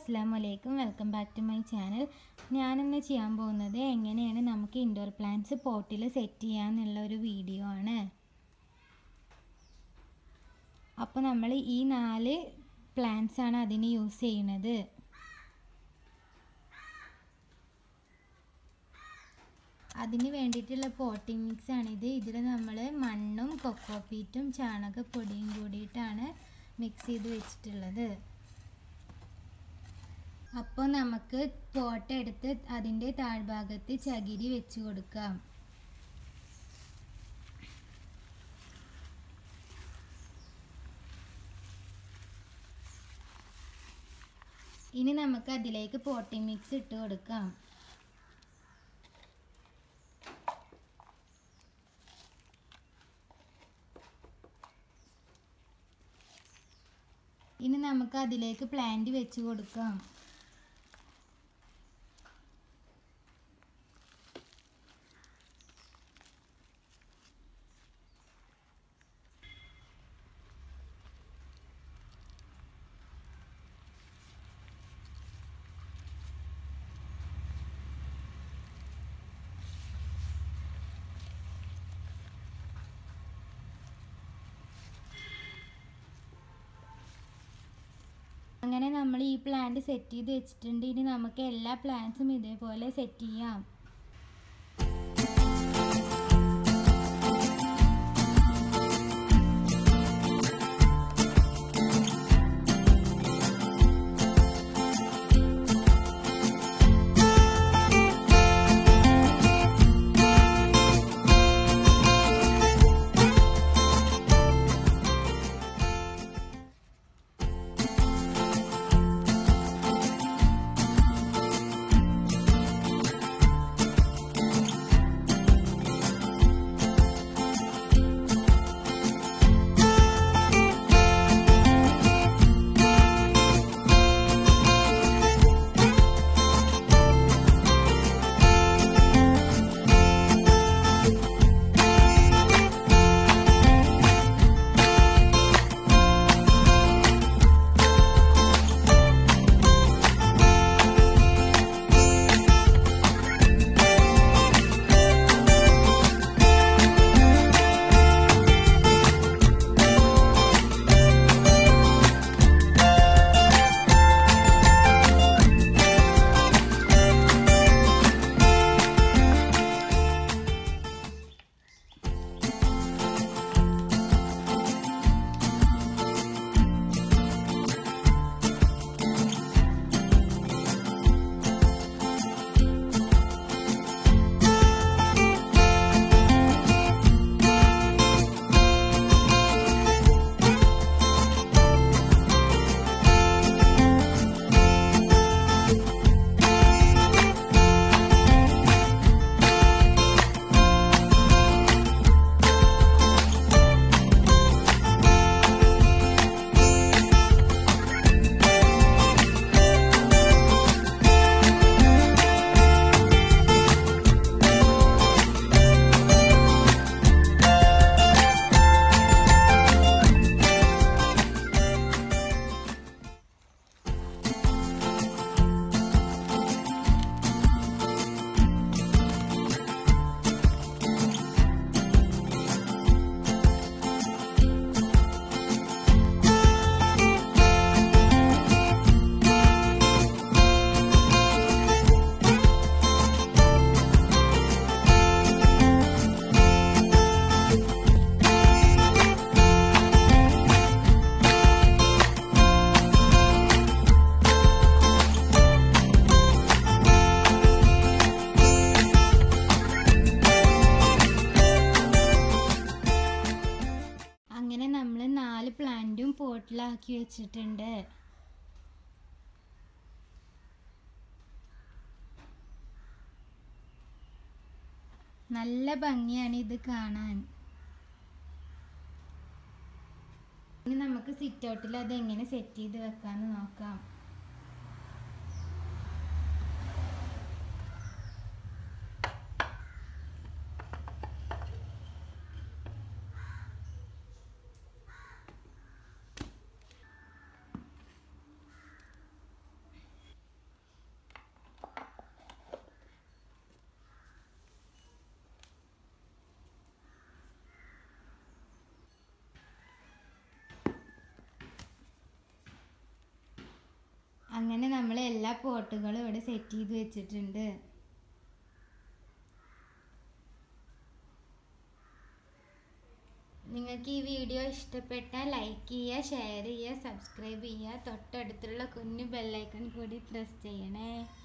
അസ്സാം വലൈക്കും welcome back to my channel ഞാനിന്ന് ചെയ്യാൻ പോകുന്നത് എങ്ങനെയാണ് നമുക്ക് ഇൻഡോർ പ്ലാന്റ്സ് പോട്ടിൽ സെറ്റ് ചെയ്യാന്നുള്ള ഒരു വീഡിയോ ആണ് അപ്പോൾ നമ്മൾ ഈ നാല് പ്ലാന്റ്സ് ആണ് അതിന് യൂസ് ചെയ്യുന്നത് അതിന് വേണ്ടിയിട്ടുള്ള പോട്ടിംഗ് മിക്സ് ആണിത് ഇതിൽ നമ്മൾ മണ്ണും കൊക്കോപ്പീറ്റും ചാണകപ്പൊടിയും കൂടിയിട്ടാണ് മിക്സ് ചെയ്ത് വെച്ചിട്ടുള്ളത് അപ്പോൾ നമുക്ക് പോട്ട് എടുത്ത് അതിൻ്റെ താഴ്ഭാഗത്ത് ചകിരി വെച്ച് കൊടുക്കാം ഇനി നമുക്ക് അതിലേക്ക് പോട്ടിംഗ് മിക്സ് ഇട്ട് കൊടുക്കാം ഇനി നമുക്ക് അതിലേക്ക് പ്ലാന്റ് വെച്ച് കൊടുക്കാം അങ്ങനെ നമ്മൾ ഈ പ്ലാന്റ് സെറ്റ് ചെയ്ത് വെച്ചിട്ടുണ്ട് ഇനി നമുക്ക് എല്ലാ പ്ലാന്റ്സും ഇതേപോലെ സെറ്റ് ചെയ്യാം അങ്ങനെ നമ്മൾ നാല് പ്ലാന്റും പോട്ടിലാക്കി വെച്ചിട്ടുണ്ട് നല്ല ഭംഗിയാണ് ഇത് കാണാൻ ഇനി നമുക്ക് സിറ്റ് ഔട്ടിൽ അത് എങ്ങനെ സെറ്റ് ചെയ്ത് വെക്കാന്ന് നോക്കാം അങ്ങനെ നമ്മൾ എല്ലാ പോട്ടുകളും ഇവിടെ സെറ്റ് ചെയ്ത് വെച്ചിട്ടുണ്ട് നിങ്ങൾക്ക് ഈ വീഡിയോ ഇഷ്ടപ്പെട്ടാൽ ലൈക്ക് ചെയ്യുക ഷെയർ ചെയ്യുക സബ്സ്ക്രൈബ് ചെയ്യുക തൊട്ടടുത്തുള്ള കുഞ്ഞു ബെല്ലൈക്കൺ കൂടി പ്രസ് ചെയ്യണേ